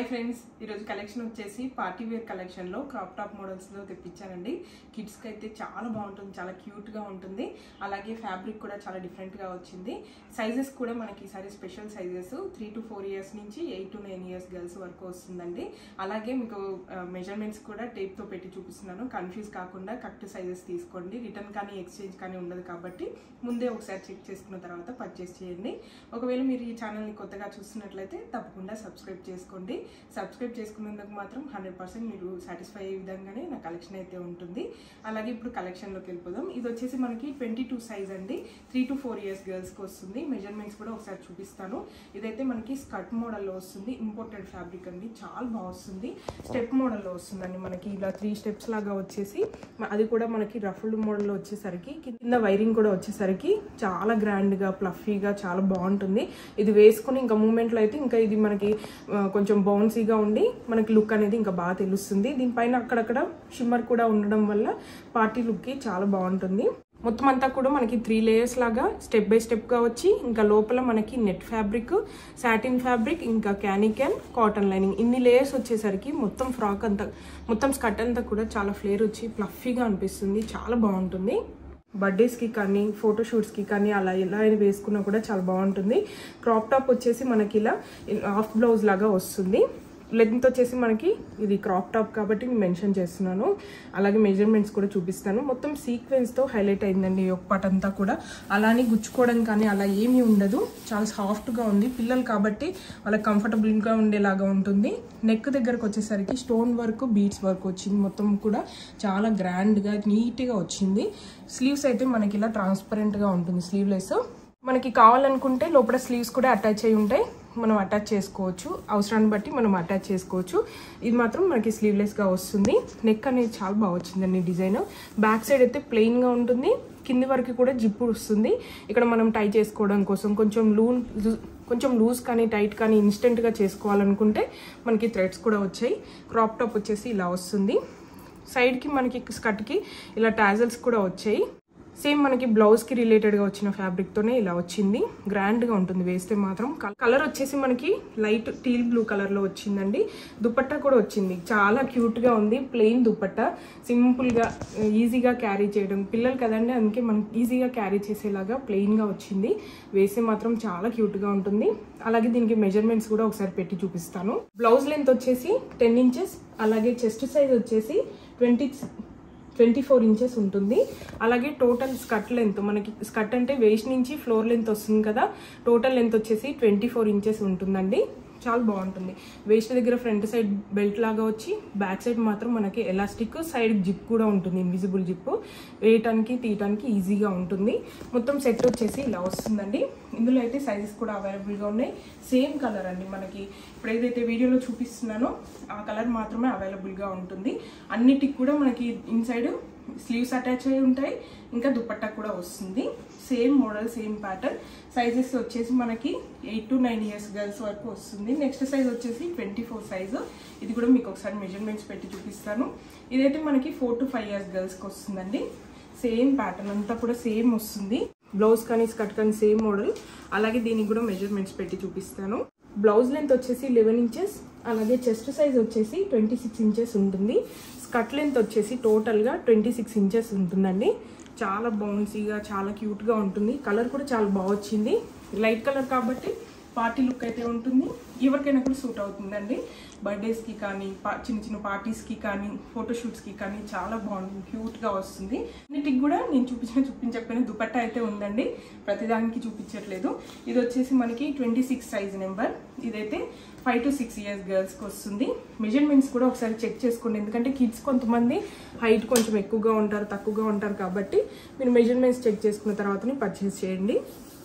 friends ఈరోజు collection వచ్చేసి party wear కలెక్షన్లో క్రాప్ టాప్ మోడల్స్లో తెప్పించానండి కిడ్స్కి అయితే చాలా బాగుంటుంది చాలా క్యూట్గా ఉంటుంది అలాగే ఫ్యాబ్రిక్ కూడా చాలా డిఫరెంట్గా వచ్చింది సైజెస్ కూడా మనకి ఈసారి special sizes three to four years నుంచి eight to nine years girls వరకు వస్తుందండి అలాగే మీకు మెజర్మెంట్స్ కూడా టేప్తో పెట్టి చూపిస్తున్నాను కన్ఫ్యూజ్ కాకుండా కరెక్ట్ సైజెస్ తీసుకోండి రిటర్న్ కానీ ఎక్స్చేంజ్ కానీ ఉండదు కాబట్టి ముందే ఒకసారి చెక్ చేసుకున్న తర్వాత పర్చేస్ చేయండి ఒకవేళ మీరు ఈ ఛానల్ని కొత్తగా చూస్తున్నట్లయితే తప్పకుండా సబ్స్క్రైబ్ చేసుకోండి సబ్స్క్రైబ్ చేసుకున్నందుకు మాత్రం హండ్రెడ్ పర్సెంట్ మీరు సాటిస్ఫై అయ్యే విధంగానే నా కలెక్షన్ అయితే ఉంటుంది అలాగే ఇప్పుడు కలెక్షన్లోకి వెళ్ళిపోదాం ఇది వచ్చేసి మనకి ట్వంటీ టూ సైజ్ అండి త్రీ టు ఫోర్ ఇయర్స్ గర్ల్స్కి వస్తుంది మెజర్మెంట్స్ కూడా ఒకసారి చూపిస్తాను ఇదైతే మనకి స్కర్ట్ మోడల్లో వస్తుంది ఇంపోర్టెడ్ ఫ్యాబ్రిక్ అండి చాలా బాగా వస్తుంది స్టెప్ మోడల్లో వస్తుందండి మనకి ఇలా త్రీ స్టెప్స్ లాగా వచ్చేసి మ- అది కూడా మనకి రఫుల్డ్ మోడల్లో వచ్చేసరికి కింద వైరింగ్ కూడా వచ్చేసరికి చాలా గ్రాండ్గా ప్లఫీగా చాలా బాగుంటుంది ఇది వేసుకుని ఇంకా మూమెంట్లో అయితే ఇంకా ఇది మనకి ఆ, కొంచెం బౌన్సీగా ఉండి మనకి లుక్ అనేది ఇంకా బాగా తెలుస్తుంది దీనిపైన అక్కడక్కడ షిమ్మర్ కూడా ఉండడం వల్ల పార్టీ లుక్కి చాలా బాగుంటుంది మొత్తం అంతా కూడా మనకి త్రీ లేయర్స్ లాగా స్టెప్ బై స్టెప్గా వచ్చి ఇంకా లోపల మనకి నెట్ ఫ్యాబ్రిక్ సాటిన్ ఫ్యాబ్రిక్ ఇంకా క్యానికన్ కాటన్ లైనింగ్ ఇన్ని లేయర్స్ వచ్చేసరికి మొత్తం ఫ్రాక్ అంతా మొత్తం స్కర్ట్ అంతా కూడా చాలా ఫ్లేర్ వచ్చి ప్లఫీగా అనిపిస్తుంది చాలా బాగుంటుంది బర్త్డేస్కి కానీ ఫోటోషూట్స్కి కానీ అలా ఎలా అయినా వేసుకున్నా కూడా చాలా బాగుంటుంది క్రాప్ టాప్ వచ్చేసి మనకి ఇలా హాఫ్ బ్లౌజ్ లాగా వస్తుంది లెంత్ వచ్చేసి మనకి ఇది క్రాప్ టాప్ కాబట్టి నేను మెన్షన్ చేస్తున్నాను అలాగే మెజర్మెంట్స్ కూడా చూపిస్తాను మొత్తం సీక్వెన్స్తో హైలైట్ అయిందండి ఈ ఒక్క పార్ట్ అంతా కూడా అలానే గుచ్చుకోవడం కానీ అలా ఏమీ ఉండదు చాలా సాఫ్ట్గా ఉంది పిల్లలు కాబట్టి వాళ్ళకి కంఫర్టబుల్గా ఉండేలాగా ఉంటుంది నెక్ దగ్గరకు వచ్చేసరికి స్టోన్ వర్క్ బీడ్స్ వర్క్ వచ్చింది మొత్తం కూడా చాలా గ్రాండ్గా నీట్గా వచ్చింది స్లీవ్స్ అయితే మనకి ఇలా ట్రాన్స్పరెంట్గా ఉంటుంది స్లీవ్లెస్ మనకి కావాలనుకుంటే లోపల స్లీవ్స్ కూడా అటాచ్ అయి ఉంటాయి మనం అటాచ్ చేసుకోవచ్చు అవసరాన్ని బట్టి మనం అటాచ్ చేసుకోవచ్చు ఇది మాత్రం మనకి స్లీవ్లెస్గా వస్తుంది నెక్ అనేది చాలా బాగా వచ్చిందండి డిజైన్ బ్యాక్ సైడ్ అయితే ప్లెయిన్గా ఉంటుంది కింది వరకు కూడా జిప్పు వస్తుంది ఇక్కడ మనం టై చేసుకోవడం కోసం కొంచెం లూన్ కొంచెం లూజ్ కానీ టైట్ కానీ ఇన్స్టెంట్గా చేసుకోవాలనుకుంటే మనకి థ్రెడ్స్ కూడా వచ్చాయి క్రాప్ టాప్ వచ్చేసి ఇలా వస్తుంది సైడ్కి మనకి స్కర్ట్కి ఇలా టాజల్స్ కూడా వచ్చాయి సేమ్ మనకి బ్లౌజ్కి రిలేటెడ్గా వచ్చిన ఫ్యాబ్రిక్తోనే ఇలా వచ్చింది గ్రాండ్గా ఉంటుంది వేస్తే మాత్రం కలర్ వచ్చేసి మనకి లైట్ టీల్ బ్లూ కలర్లో వచ్చిందండి దుపట్టా కూడా వచ్చింది చాలా క్యూట్గా ఉంది ప్లెయిన్ దుపట్టా సింపుల్గా ఈజీగా క్యారీ చేయడం పిల్లలు కదండి అందుకే మనం ఈజీగా క్యారీ చేసేలాగా ప్లెయిన్గా వచ్చింది వేస్తే మాత్రం చాలా క్యూట్గా ఉంటుంది అలాగే దీనికి మెజర్మెంట్స్ కూడా ఒకసారి పెట్టి చూపిస్తాను బ్లౌజ్ లెంత్ వచ్చేసి టెన్ ఇంచెస్ అలాగే చెస్ట్ సైజ్ వచ్చేసి ట్వంటీ ట్వంటీ ఫోర్ ఇంచెస్ ఉంటుంది అలాగే టోటల్ స్కర్ట్ లెంత్ మనకి స్కర్ట్ అంటే వేస్ట్ నుంచి ఫ్లోర్ లెంత్ వస్తుంది కదా టోటల్ లెంత్ వచ్చేసి ట్వంటీ ఫోర్ ఇంచెస్ ఉంటుందండి చాలా బాగుంటుంది వేస్ట్ దగ్గర ఫ్రంట్ సైడ్ బెల్ట్ లాగా వచ్చి బ్యాక్ సైడ్ మాత్రం మనకి ఎలాస్టిక్ సైడ్ జిప్ కూడా ఉంటుంది ఇన్విజిబుల్ జిప్ వేయటానికి తీయటానికి ఈజీగా ఉంటుంది మొత్తం సెట్ వచ్చేసి ఇలా వస్తుందండి ఇందులో అయితే సైజెస్ కూడా అవైలబుల్గా ఉన్నాయి సేమ్ కలర్ అండి మనకి ఇప్పుడు ఏదైతే వీడియోలో చూపిస్తున్నానో ఆ కలర్ మాత్రమే అవైలబుల్గా ఉంటుంది అన్నిటికి కూడా మనకి ఇన్సైడ్ స్లీవ్స్ అటాచ్ అయి ఉంటాయి ఇంకా దుపట్టా కూడా వస్తుంది same model same pattern sizes వచ్చేసి మనకి eight to nine years girls వరకు వస్తుంది నెక్స్ట్ సైజ్ వచ్చేసి ట్వంటీ ఫోర్ సైజు ఇది కూడా మీకు ఒకసారి మెజర్మెంట్స్ పెట్టి చూపిస్తాను ఇదైతే మనకి ఫోర్ టు ఫైవ్ ఇయర్స్ గర్ల్స్కి వస్తుందండి సేమ్ ప్యాటర్న్ అంతా కూడా సేమ్ వస్తుంది బ్లౌజ్ కానీ స్కర్ట్ కానీ సేమ్ మోడల్ అలాగే దీనికి కూడా మెజర్మెంట్స్ పెట్టి చూపిస్తాను బ్లౌజ్ లెంత్ వచ్చేసి లెవెన్ ఇంచెస్ అలాగే చెస్ట్ సైజ్ వచ్చేసి ట్వంటీ సిక్స్ ఇంచెస్ ఉంటుంది స్కర్ట్ లెంత్ వచ్చేసి టోటల్గా ట్వంటీ సిక్స్ ఇంచెస్ ఉంటుందండి చాలా బౌన్సీగా చాలా క్యూట్గా ఉంటుంది కలర్ కూడా చాలా బాగా వచ్చింది లైట్ కలర్ కాబట్టి పార్టీ లుక్ అయితే ఉంటుంది ఎవరికైనా కూడా సూట్ అవుతుందండి బర్త్డేస్కి కానీ పా- చిన్న చిన్న పార్టీస్కి కానీ ఫోటోషూట్స్కి కానీ చాలా బాగుంటుంది క్యూట్గా వస్తుంది అన్నిటికి కూడా నేను చూపించిన చూపించకపోయిన దుపట్టా అయితే ఉందండి ప్రతిదానికి చూపించట్లేదు ఇది వచ్చేసి మనకి ట్వంటీ సిక్స్ సైజ్ నెంబర్ ఇదైతే ఫైవ్ టు సిక్స్ ఇయర్స్ గర్ల్స్కి వస్తుంది మెజర్మెంట్స్ కూడా ఒకసారి చెక్ చేసుకోండి ఎందుకంటే కిడ్స్ కొంతమంది హైట్ కొంచెం ఎక్కువగా ఉంటారు తక్కువగా ఉంటారు కాబట్టి మీరు మెజర్మెంట్స్ చెక్ చేసుకున్న తర్వాతనే పర్చేస్ చేయండి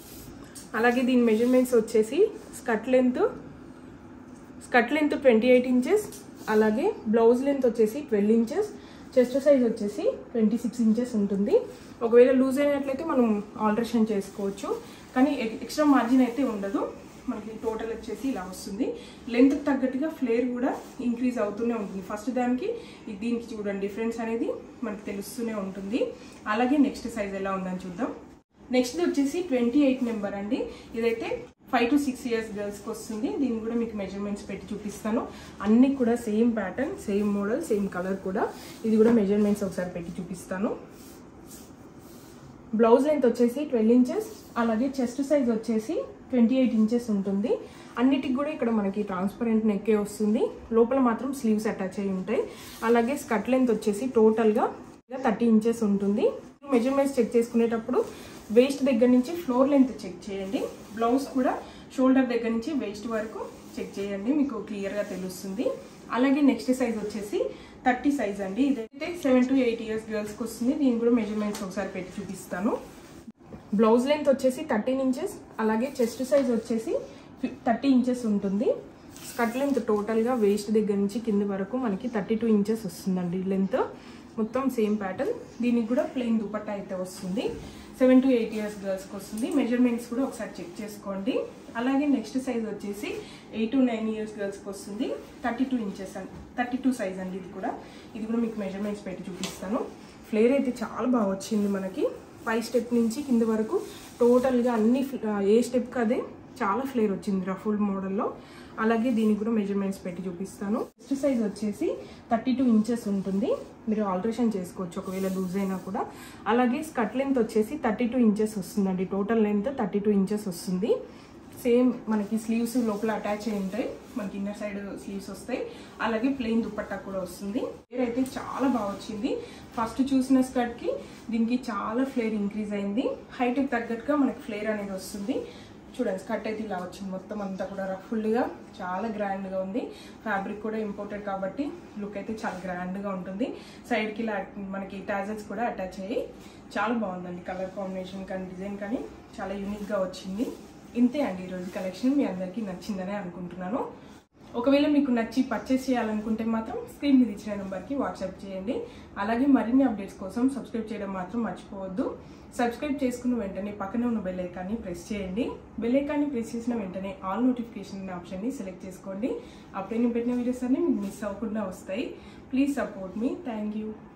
అలాగే దీని మెజర్మెంట్స్ వచ్చేసి skirt length skirt length twenty eight inches అలాగే బ్లౌజ్ లెంత్ వచ్చేసి ట్వెల్వ్ ఇంచెస్ చెస్ట్ సైజ్ వచ్చేసి ట్వంటీ సిక్స్ ఇంచెస్ ఉంటుంది ఒకవేళ లూజ్ అయినట్లయితే మనం ఆల్టరేషన్ చేసుకోవచ్చు కానీ ఎక్స్ట్రా మార్జిన్ అయితే ఉండదు మనకి టోటల్ వచ్చేసి ఇలా వస్తుంది లెంత్ తగ్గట్టుగా ఫ్లేర్ కూడా ఇంక్రీజ్ అవుతూనే ఉంటుంది ఫస్ట్ దానికి ఇది దీనికి చూడండి డిఫరెన్స్ అనేది మనకి తెలుస్తూనే ఉంటుంది అలాగే నెక్స్ట్ సైజ్ ఎలా ఉందని చూద్దాం నెక్స్ట్ వచ్చేసి ట్వంటీ ఎయిట్ నెంబర్ అండి ఇదైతే ఫైవ్ టు సిక్స్ ఇయర్స్ గర్ల్స్కి వస్తుంది దీన్ని కూడా మీకు మెజర్మెంట్స్ పెట్టి చూపిస్తాను అన్ని కూడా same pattern same model same colour కూడా ఇది కూడా మెజర్మెంట్స్ ఒకసారి పెట్టి చూపిస్తాను బ్లౌజ్ లెంత్ వచ్చేసి ట్వెల్వ్ ఇంచెస్ అలాగే చెస్ట్ సైజ్ వచ్చేసి ట్వంటీ ఎయిట్ ఇంచెస్ ఉంటుంది అన్నిటికి కూడా ఇక్కడ మనకి ట్రాన్స్పరెంట్ నెక్కే వస్తుంది లోపల మాత్రం స్లీవ్స్ అటాచ్ అయి ఉంటాయి అలాగే స్కర్ట్ లెంత్ వచ్చేసి టోటల్గా థర్టీ ఇంచెస్ ఉంటుంది మెజర్మెంట్స్ చెక్ చేసుకునేటప్పుడు వేస్ట్ దగ్గర నుంచి ఫ్లోర్ లెంత్ చెక్ చేయండి బ్లౌజ్ కూడా షోల్డర్ దగ్గర నుంచి వేస్ట్ వరకు చెక్ చేయండి మీకు క్లియర్గా తెలుస్తుంది అలాగే నెక్స్ట్ సైజ్ వచ్చేసి థర్టీ సైజ్ అండి ఇదైతే సెవెన్ టు ఎయిట్ ఇయర్స్ గర్ల్స్కి వస్తుంది దీని కూడా మెజర్మెంట్స్ ఒకసారి పెట్టి చూపిస్తాను బ్లౌజ్ లెంత్ వచ్చేసి థర్టీన్ ఇంచెస్ అలాగే చెస్ట్ సైజ్ వచ్చేసి థర్టీ ఇంచెస్ ఉంటుంది స్కర్ట్ లెంత్ టోటల్గా వేస్ట్ దగ్గర నుంచి కింద వరకు మనకి థర్టీ టూ ఇంచెస్ వస్తుందండి లెంత్ మొత్తం సేమ్ ప్యాటర్న్ దీనికి కూడా ప్లెయిన్ దుపట్టా అయితే వస్తుంది సెవెన్ టు ఎయిట్ ఇయర్స్ గర్ల్స్కి వస్తుంది మెజర్మెంట్స్ కూడా ఒకసారి చెక్ చేసుకోండి అలాగే నెక్స్ట్ సైజ్ వచ్చేసి ఎయిట్ టు నైన్ ఇయర్స్ గర్ల్స్కి వస్తుంది థర్టీ టూ ఇంచెస్ అండి థర్టీ టూ సైజ్ అండి ఇది కూడా ఇది కూడా మీకు మెజర్మెంట్స్ పెట్టి చూపిస్తాను ఫ్లేర్ అయితే చాలా బాగా వచ్చింది మనకి పై స్టెప్ నుంచి కింద వరకు టోటల్గా అన్ని ఫ్ల- ఏ స్టెప్కి అదే చాలా ఫ్లేర్ వచ్చింది రఫుల్ మోడల్లో అలాగే దీనికి కూడా మెజర్మెంట్స్ పెట్టి చూపిస్తాను ఫస్ట్ సైజ్ వచ్చేసి థర్టీ టూ ఇంచెస్ ఉంటుంది మీరు ఆల్టరేషన్ చేసుకోవచ్చు ఒకవేళ లూజ్ అయినా కూడా అలాగే స్కర్ట్ లెంత్ వచ్చేసి థర్టీ టూ ఇంచెస్ వస్తుందండి total length thirty two inches వస్తుంది సేమ్ మనకి స్లీవ్స్ లోపల అటాచ్ అయి ఉంటాయి మనకి ఇన్నర్ సైడ్ స్లీవ్స్ వస్తాయి అలాగే ప్లెయిన్ దుపట్టా కూడా వస్తుంది ఫ్లేర్ అయితే చాలా బాగా వచ్చింది ఫస్ట్ చూసిన స్కర్ట్ కి దీనికి చాలా ఫ్లేర్ ఇంక్రీజ్ అయింది హైట్ తగ్గట్టుగా మనకి ఫ్లేర్ అనేది వస్తుంది చూడండి స్కర్ట్ అయితే ఇలా వచ్చింది మొత్తం అంతా కూడా రఫుల్గా చాలా గ్రాండ్గా ఉంది ఫ్యాబ్రిక్ కూడా ఇంపోర్టెడ్ కాబట్టి లుక్ అయితే చాలా గ్రాండ్గా ఉంటుంది సైడ్కి ఇలా మనకి టాజల్స్ కూడా అటాచ్ అయ్యి చాలా బాగుందండి కలర్ కాంబినేషన్ కానీ డిజైన్ కానీ చాలా యూనిక్గా వచ్చింది ఇంతే అండి ఈరోజు కలెక్షన్ మీ అందరికీ నచ్చిందనే అనుకుంటున్నాను ఒకవేళ మీకు నచ్చి పర్చేస్ చేయాలనుకుంటే మాత్రం స్క్రీన్ మీద ఇచ్చిన నెంబర్కి వాట్సాప్ చేయండి అలాగే మరిన్ని అప్డేట్స్ కోసం సబ్స్క్రైబ్ చేయడం మాత్రం మర్చిపోవద్దు సబ్స్క్రైబ్ చేసుకున్న వెంటనే పక్కనే ఉన్న బెల్ ఐకాన్ని ప్రెస్ చేయండి బెల్ ఐకాన్ని ప్రెస్ చేసిన వెంటనే ఆల్ నోటిఫికేషన్ అనే ఆప్షన్ని సెలెక్ట్ చేసుకోండి అప్పుడే నేను పెట్టిన వీడియోస్ అన్ని మీకు మిస్ అవ్వకుండా వస్తాయి ప్లీజ్ సపోర్ట్ మీ థ్యాంక్ యూ